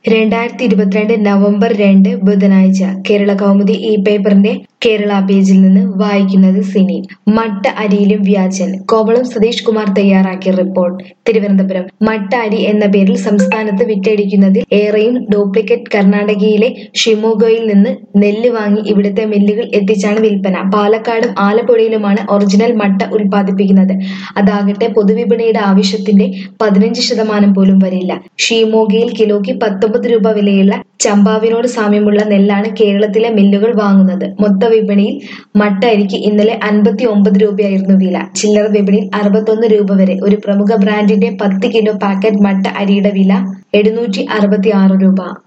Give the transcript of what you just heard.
രണ്ടായിരത്തി ഇരുപത്തിരണ്ട് നവംബർ രണ്ട് ബുധനാഴ്ച കേരള കൗമുദി ഈ പേപ്പറിന്റെ കേരള പേജിൽ നിന്ന് വായിക്കുന്നത് സിനി മട്ട അരിയിലും വ്യാജൻ കോവളം സതീഷ് കുമാർ തയ്യാറാക്കിയ റിപ്പോർട്ട് തിരുവനന്തപുരം മട്ട അരി എന്ന പേരിൽ സംസ്ഥാനത്ത് വിറ്റഴിക്കുന്നതിൽ ഏറെയും ഡ്യൂപ്ലിക്കേറ്റ് കർണാടകയിലെ ഷിമോഗയിൽ നിന്ന് നെല്ല് വാങ്ങി ഇവിടുത്തെ മില്ലുകൾ എത്തിച്ചാണ് വിൽപ്പന പാലക്കാടും ആലപ്പുഴയിലുമാണ് ഒറിജിനൽ മട്ട ഉൽപ്പാദിപ്പിക്കുന്നത് അതാകട്ടെ പൊതുവിപണിയുടെ ആവശ്യത്തിന്റെ പതിനഞ്ച് ശതമാനം പോലും വരില്ല ഷീമോഗയിൽ കിലോയ്ക്ക് പത്തൊമ്പത് രൂപ വിലയുള്ള ചമ്പാവിനോട് സാമ്യമുള്ള നെല്ലാണ് കേരളത്തിലെ മില്ലുകൾ വാങ്ങുന്നത് മൊത്ത വിപണിയിൽ മട്ട അരിക്ക് ഇന്നലെ അൻപത്തി ഒമ്പത് രൂപയായിരുന്നു വില ചില്ലറ വിപണിയിൽ അറുപത്തൊന്ന് രൂപ വരെ ഒരു പ്രമുഖ ബ്രാൻഡിന്റെ പത്ത് കിലോ പാക്കറ്റ് മട്ട അരിയുടെ വില എഴുന്നൂറ്റി അറുപത്തി ആറ് രൂപ